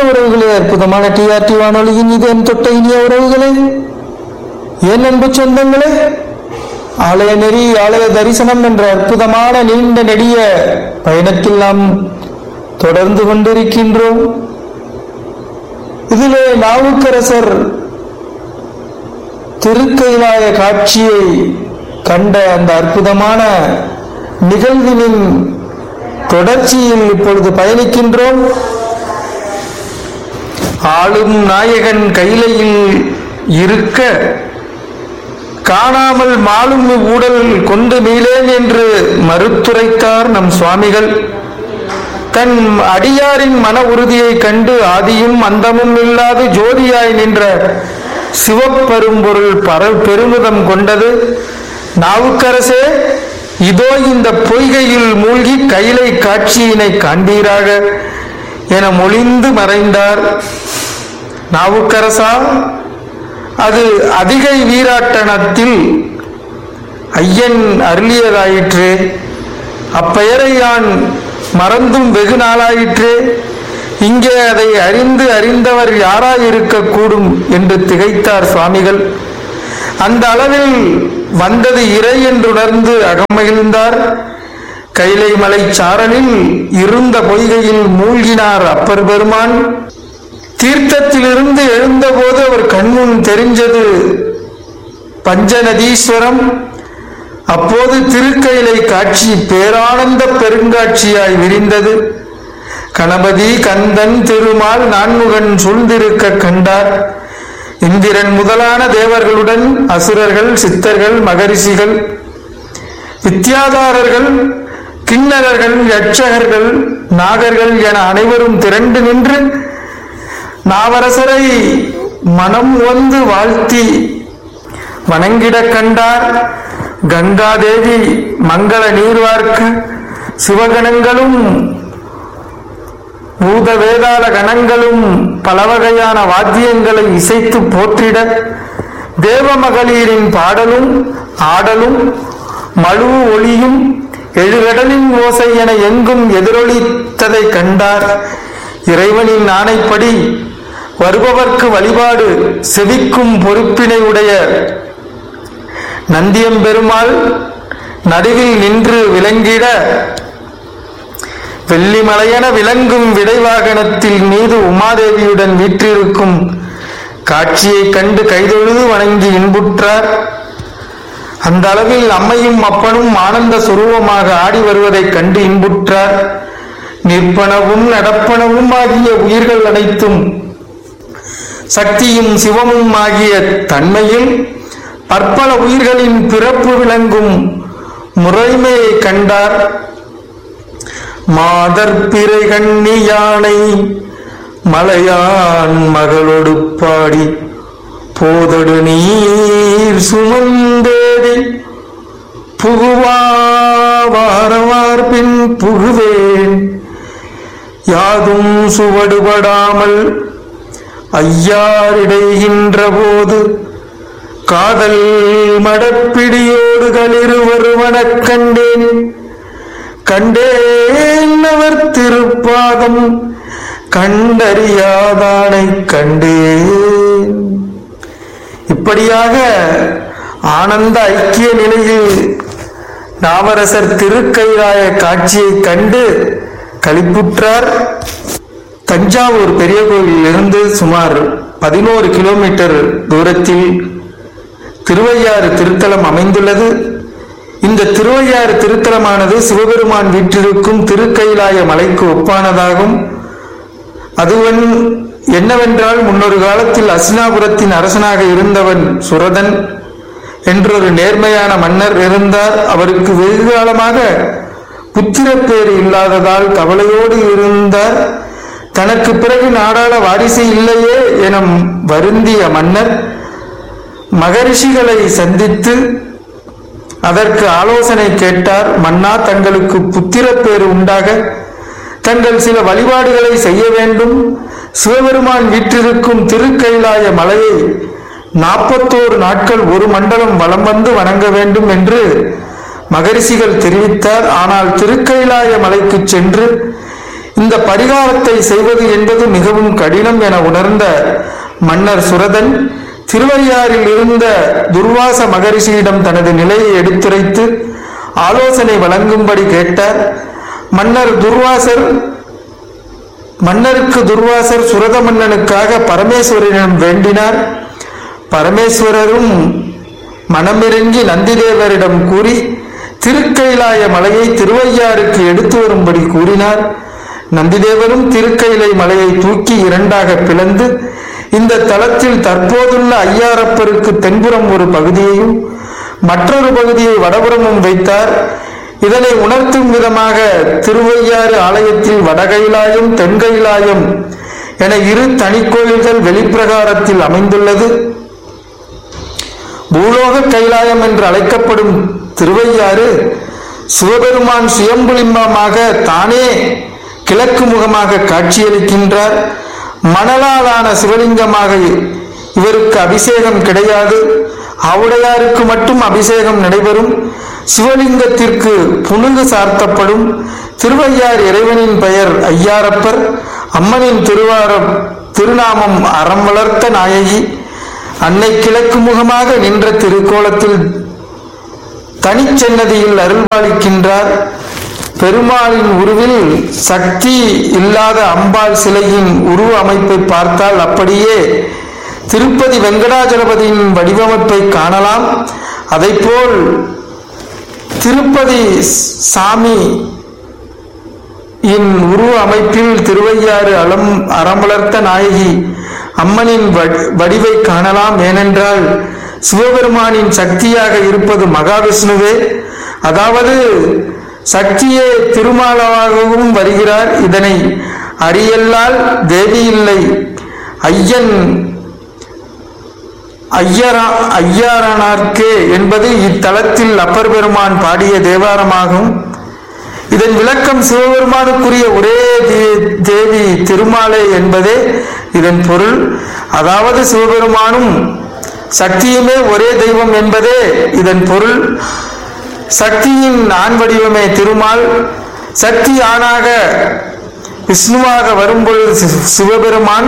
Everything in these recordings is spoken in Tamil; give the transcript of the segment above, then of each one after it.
உறவுகளே அற்புதமான டிஆர்டி வானொலியின் இதயம் தொட்ட இனிய உறவுகளே என் அன்பு சொந்தங்களே ஆலய நெறி ஆலய தரிசனம் என்ற அற்புதமான நீண்ட நெடிய பயணத்தில் நாம் தொடர்ந்து கொண்டிருக்கின்றோம் இதிலே நாவுக்கரசர் திருக்கைலாய காட்சியை கண்ட அந்த அற்புதமான நிகழ்வினின் தொடர்ச்சியில் இப்பொழுது பயணிக்கின்றோம் ஆளும் நாயகன் கைலையில் இருக்க காணாமல் மாலும் ஊடல் கொண்டு மீளேன் என்று மறுத்துரைத்தார் நம் சுவாமிகள் தன் அடியாரின் மன உறுதியை கண்டு ஆதியும் அந்தமும் இல்லாது ஜோதியாய் நின்ற சிவப்பெரும்பொருள் பர பெருமிதம் கொண்டது நாவுக்கரசே இதோ இந்த பொய்கையில் மூழ்கி கைலை காட்சியினை காண்பீராக என மொழிந்து மறைந்தார் நாவுக்கரசா அது அதிகை வீராட்டனத்தில் ஐயன் அருளியதாயிற்று அப்பெயரை யான் மறந்தும் வெகு நாளாயிற்று இங்கே அதை அறிந்து அறிந்தவர் யாராயிருக்கக்கூடும் என்று திகைத்தார் சுவாமிகள் அந்த அளவில் வந்தது இறை என்றுணர்ந்து அகமகிழ்ந்தார் கைலை மலை சாரலில் இருந்த பொய்கையில் மூழ்கினார் அப்பர் பெருமான் தீர்த்தத்திலிருந்து எழுந்தபோது அவர் கண்முன் தெரிஞ்சது பஞ்சநதீஸ்வரம் அப்போது திருக்கைலை காட்சி பேரானந்த பெருங்காட்சியாய் விரிந்தது கணபதி கந்தன் திருமால் நான்முகன் சூழ்ந்திருக்க கண்டார் இந்திரன் முதலான தேவர்களுடன் அசுரர்கள் சித்தர்கள் மகரிஷிகள் வித்யாதாரர்கள் கிண்ணறர்கள் யட்சகர்கள் நாகர்கள் என அனைவரும் திரண்டு நின்று நாவரசரை மனம் வந்து வாழ்த்தி வணங்கிடக் கண்டார் கங்காதேவி மங்கள நீர்வார்க்க சிவகணங்களும் பூத வேதாள கணங்களும் பல வகையான வாத்தியங்களை இசைத்து போற்றிட தேவ மகளிரின் பாடலும் ஆடலும் மழுவு ஒளியும் எழுகடலின் ஓசை என எங்கும் எதிரொலித்ததை கண்டார் இறைவனின் ஆணைப்படி வருபவர்க்கு வழிபாடு செவிக்கும் பொறுப்பினை உடைய நந்தியம்பெருமாள் நடுவில் நின்று விளங்கிட வெள்ளிமலையென விளங்கும் விடைவாகனத்தில் மீது உமாதேவியுடன் வீற்றிருக்கும் காட்சியைக் கண்டு கைதொழுது வணங்கி இன்புற்றார் அந்த அளவில் அம்மையும் அப்பனும் ஆனந்த சுரூபமாக ஆடி வருவதைக் கண்டு இன்புற்றார் நிற்பனவும் நடப்பனவும் ஆகிய உயிர்கள் அனைத்தும் சக்தியும் சிவமும் ஆகிய தன்மையில் பற்பல உயிர்களின் பிறப்பு விளங்கும் முறைமையை கண்டார் மாதர் பிறை கண்ணி யானை மலையான் மகளொடு பாடி போதொடு நீர் சுமந்தேடி புகுவாரவார் பின் புகுவேன் யாதும் சுவடுபடாமல் ஐயாரிடைகின்ற போது காதல் மடப்பிடியோடு களிருவருவனக் கண்டேன் கண்டேன் அவர் திருப்பாதம் கண்டறியாதானை கண்டேன் இப்படியாக ஆனந்த ஐக்கிய நிலையில் நாவரசர் திருக்கைலாய காட்சியை கண்டு களிப்புற்றார் தஞ்சாவூர் பெரிய கோயிலில் இருந்து சுமார் பதினோரு கிலோமீட்டர் தூரத்தில் திருவையாறு திருத்தலம் அமைந்துள்ளது இந்த திருவையாறு திருத்தலமானது சிவபெருமான் வீற்றிருக்கும் திருக்கைலாய மலைக்கு ஒப்பானதாகும் அதுவன் என்னவென்றால் முன்னொரு காலத்தில் அசினாபுரத்தின் அரசனாக இருந்தவன் சுரதன் என்றொரு நேர்மையான மன்னர் இருந்தார் அவருக்கு வெகு காலமாக புத்திரப்பேறு இல்லாததால் கவலையோடு இருந்தார் தனக்கு பிறகு நாடாள வாரிசு இல்லையே என வருந்திய மன்னர் மகரிஷிகளை சந்தித்து அதற்கு ஆலோசனை கேட்டார் மன்னா தங்களுக்கு புத்திரப்பேறு உண்டாக தங்கள் சில வழிபாடுகளை செய்ய வேண்டும் சிவபெருமான் வீற்றிருக்கும் திருக்கைலாய மலையை நாற்பத்தோரு நாட்கள் ஒரு மண்டலம் வலம் வந்து வணங்க வேண்டும் என்று மகரிஷிகள் தெரிவித்தார் ஆனால் திருக்கைலாய மலைக்கு சென்று இந்த பரிகாரத்தை செய்வது என்பது மிகவும் கடினம் என உணர்ந்த மன்னர் சுரதன் திருவையாறில் இருந்த துர்வாச மகரிஷியிடம் தனது நிலையை எடுத்துரைத்து ஆலோசனை வழங்கும்படி கேட்டார் மன்னர் துர்வாசர் மன்னருக்கு துர்வாசர் சுரத மன்னனுக்காக பரமேஸ்வரனிடம் வேண்டினார் பரமேஸ்வரரும் மனமிறங்கி நந்திதேவரிடம் கூறி திருக்கைலாய மலையை திருவையாறுக்கு எடுத்து வரும்படி கூறினார் நந்திதேவரும் திருக்கைலை மலையை தூக்கி இரண்டாக பிளந்து இந்த தளத்தில் தற்போதுள்ள ஐயாரப்பருக்கு தென்புறம் ஒரு பகுதியையும் மற்றொரு பகுதியை வடபுறமும் வைத்தார் இதனை உணர்த்தும் விதமாக திருவையாறு ஆலயத்தில் வடகைலாயம் தென்கைலாயம் என இரு தனிக்கோயில்கள் வெளிப்பிரகாரத்தில் அமைந்துள்ளது பூலோக கைலாயம் என்று அழைக்கப்படும் திருவையாறு சிவபெருமான் சுயம்புலிம்பமாக தானே கிழக்கு முகமாக காட்சியளிக்கின்றார் மணலாலான சிவலிங்கமாக இவருக்கு அபிஷேகம் கிடையாது ஆவுடையாருக்கு மட்டும் அபிஷேகம் நடைபெறும் சிவலிங்கத்திற்கு புனுகு சார்த்தப்படும் திருவையார் இறைவனின் பெயர் ஐயாரப்பர் அம்மனின் திருவார திருநாமம் அறம் வளர்த்த நாயகி அன்னை கிழக்கு முகமாக நின்ற திருக்கோலத்தில் தனிச்சன்னதியில் அருள்பாலிக்கின்றார் பெருமாளின் உருவில் சக்தி இல்லாத அம்பாள் சிலையின் உருவ அமைப்பை பார்த்தால் அப்படியே திருப்பதி வெங்கடாஜலபதியின் வடிவமைப்பை காணலாம் அதைப்போல் திருப்பதி சாமி இன் உருவ அமைப்பில் திருவையாறு அலம் அறமலர்த்த நாயகி அம்மனின் வடி- வடிவை காணலாம் ஏனென்றால் சிவபெருமானின் சக்தியாக இருப்பது மகாவிஷ்ணுவே அதாவது சக்தியே திருமாலாகவும் வருகிறார் இதனை அறியல்லால் தேவி இல்லை ஐயன் ஐயரா ஐயாரனார்க்கே என்பது இத்தலத்தில் அப்பர் பெருமான் பாடிய தேவாரமாகும் இதன் விளக்கம் சிவபெருமானுக்குரிய ஒரே தே- தேவி திருமாலை என்பதே இதன் பொருள் அதாவது சிவபெருமானும் சக்தியுமே ஒரே தெய்வம் என்பதே இதன் பொருள் சக்தியின் ஆண் வடிவமே திருமால் சக்தி ஆணாக விஷ்ணுவாக வரும்பொழுது சி- சிவபெருமான்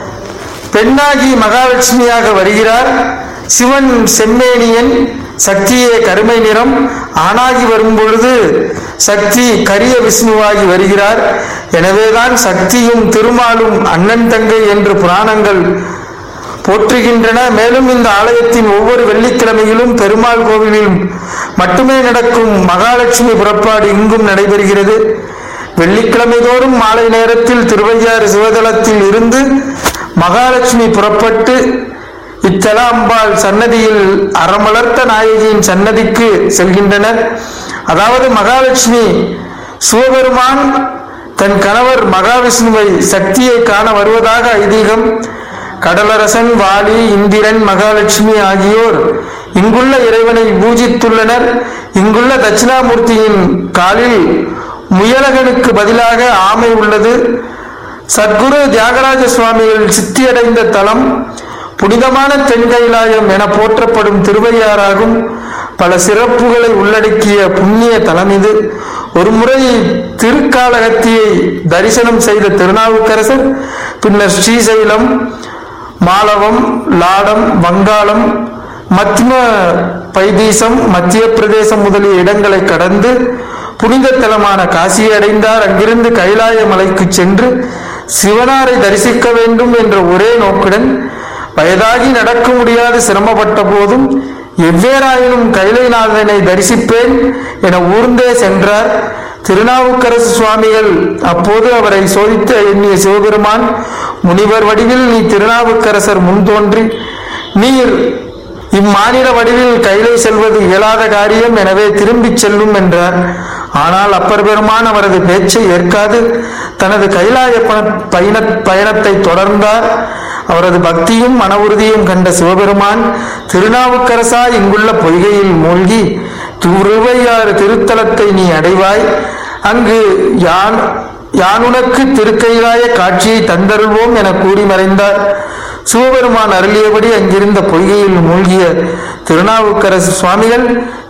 பெண்ணாகி மகாலட்சுமியாக வருகிறார் சிவன் செம்மேனியன் சக்தியே கருமை நிறம் ஆணாகி வரும் பொழுது சக்தி கரிய விஷ்ணுவாகி வருகிறார் எனவேதான் சக்தியும் திருமாலும் அண்ணன் தங்கை என்று புராணங்கள் போற்றுகின்றன மேலும் இந்த ஆலயத்தின் ஒவ்வொரு வெள்ளிக்கிழமையிலும் பெருமாள் கோவிலில் மட்டுமே நடக்கும் மகாலட்சுமி புறப்பாடு இங்கும் நடைபெறுகிறது வெள்ளிக்கிழமை தோறும் மாலை நேரத்தில் திருவையாறு சிவதலத்தில் இருந்து மகாலட்சுமி புறப்பட்டு இத்தல அம்பாள் சன்னதியில் அறமலர்த்த நாயகியின் சன்னதிக்கு செல்கின்றனர் அதாவது மகாலட்சுமி சிவபெருமான் தன் கணவர் மகாவிஷ்ணுவை சக்தியை காண வருவதாக ஐதீகம் கடலரசன் வாலி இந்திரன் மகாலட்சுமி ஆகியோர் இங்குள்ள இறைவனை பூஜித்துள்ளனர் இங்குள்ள தட்சிணாமூர்த்தியின் காலில் முயலகனுக்கு பதிலாக ஆமை உள்ளது சத்குரு தியாகராஜ சுவாமிகள் சித்தியடைந்த தலம் புனிதமான தென்கைலாயம் என போற்றப்படும் திருவையாறாகும் பல சிறப்புகளை உள்ளடக்கிய புண்ணிய தலம் இது ஒருமுறை திருக்காலகத்தியை தரிசனம் செய்த திருநாவுக்கரசர் பின்னர் ஸ்ரீசைலம் மாலவம் லாடம் வங்காளம் மத்திம பைதீசம் மத்திய பிரதேசம் முதலிய இடங்களை கடந்து புனித தலமான காசியை அடைந்தார் அங்கிருந்து கைலாய மலைக்கு சென்று சிவனாரை தரிசிக்க வேண்டும் என்ற ஒரே நோக்குடன் வயதாகி நடக்க முடியாது சிரமப்பட்ட போதும் எவ்வேறாயினும் கைலைநாதனை தரிசிப்பேன் என ஊர்ந்தே சென்றார் திருநாவுக்கரசு சுவாமிகள் அப்போது அவரை சோதித்து எண்ணிய சிவபெருமான் முனிவர் வடிவில் நீ திருநாவுக்கரசர் முன் தோன்றி நீர் இம்மாநில வடிவில் கைலை செல்வது இயலாத காரியம் எனவே திரும்பிச் செல்லும் என்றார் ஆனால் அப்பர் பெருமான் அவரது பேச்சை ஏற்காது தனது கைலாய பண- பயண பயணத்தை தொடர்ந்தார் அவரது பக்தியும் மன உறுதியும் கண்ட சிவபெருமான் திருநாவுக்கரசா இங்குள்ள பொய்கையில் மூழ்கி திருவையாறு திருத்தலத்தை நீ அடைவாய் அங்கு யான் யானுனக்கு திருக்கைலாய காட்சியை தந்தருள்வோம் என கூறி மறைந்தார் சிவபெருமான் அருளியபடி அங்கிருந்த பொய்கையில் மூழ்கிய திருநாவுக்கரசு சுவாமிகள்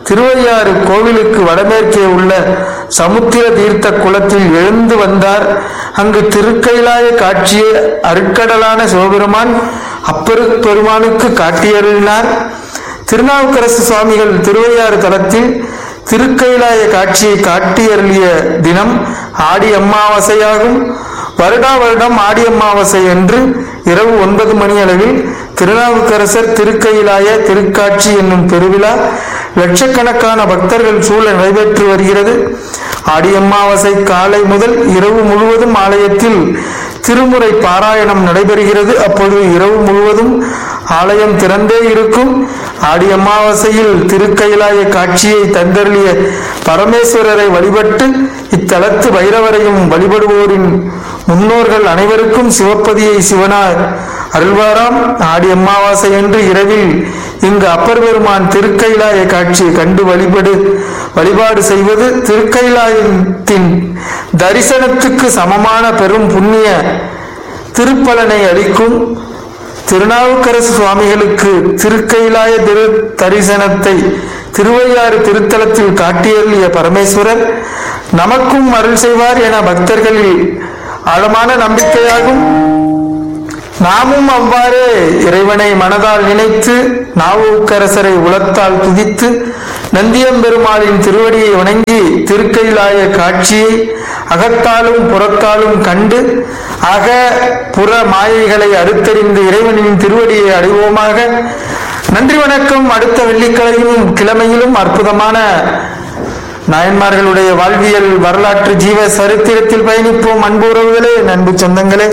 திருவையாறு கோவிலுக்கு வடமேற்கே உள்ள சமுத்திர தீர்த்த குளத்தில் எழுந்து வந்தார் அங்கு திருக்கைலாய காட்சியை அருட்கடலான சிவபெருமான் அப்பெருமானுக்கு காட்டியருளினார் திருநாவுக்கரசு சுவாமிகள் திருவையாறு தலத்தில் திருக்கைலாய காட்சியை காட்டியருளிய தினம் ஆடி அமாவாசையாகும் வருடா வருடம் ஆடி அமாவாசை என்று இரவு ஒன்பது மணி அளவில் திருநாவுக்கரசர் திருக்கையிலாய திருக்காட்சி என்னும் பெருவிழா லட்சக்கணக்கான பக்தர்கள் சூழ நடைபெற்று வருகிறது ஆடி அமாவாசை காலை முதல் இரவு முழுவதும் ஆலயத்தில் திருமுறை பாராயணம் நடைபெறுகிறது அப்பொழுது இரவு முழுவதும் ஆலயம் திறந்தே இருக்கும் ஆடி அமாவாசையில் திருக்கைலாய காட்சியை தந்தருளிய பரமேஸ்வரரை வழிபட்டு இத்தலத்து பைரவரையும் வழிபடுவோரின் முன்னோர்கள் அனைவருக்கும் சிவப்பதியை சிவனார் அருள்வாராம் ஆடி அமாவாசை என்று இரவில் இங்கு அப்பர் பெருமான் திருக்கைலாய காட்சியை கண்டு வழிபடு வழிபாடு செய்வது திருக்கைலாயத்தின் தரிசனத்துக்கு சமமான பெரும் புண்ணிய திருப்பலனை அளிக்கும் திருநாவுக்கரசு சுவாமிகளுக்கு திருக்கைலாய திரு தரிசனத்தை திருவையாறு திருத்தலத்தில் காட்டியருளிய பரமேஸ்வரர் நமக்கும் அருள் செய்வார் என பக்தர்களில் ஆழமான நம்பிக்கையாகும் நாமும் அவ்வாறே இறைவனை மனதால் நினைத்து நாவுக்கரசரை உளத்தால் துதித்து நந்தியம்பெருமாளின் திருவடியை வணங்கி திருக்கைலாய காட்சியை அகத்தாலும் புறத்தாலும் கண்டு அக புற மாயைகளை அறுத்தறிந்து இறைவனின் திருவடியை அடைவோமாக நன்றி வணக்கம் அடுத்த வெள்ளிக்கிழமையும் கிழமையிலும் அற்புதமான நாயன்மார்களுடைய வாழ்வியல் வரலாற்று ஜீவ சரித்திரத்தில் பயணிப்போம் அன்பு உறவுகளே நண்பு சொந்தங்களே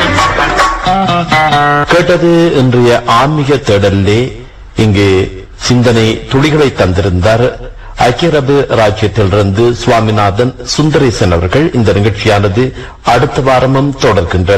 கேட்டது இன்றைய ஆன்மீக தேடலிலே இங்கு சிந்தனை துளிகளை தந்திருந்தார் ஐக்கிய அரபு ராஜ்யத்திலிருந்து சுவாமிநாதன் சுந்தரேசன் அவர்கள் இந்த நிகழ்ச்சியானது அடுத்த வாரமும் தொடர்கின்றன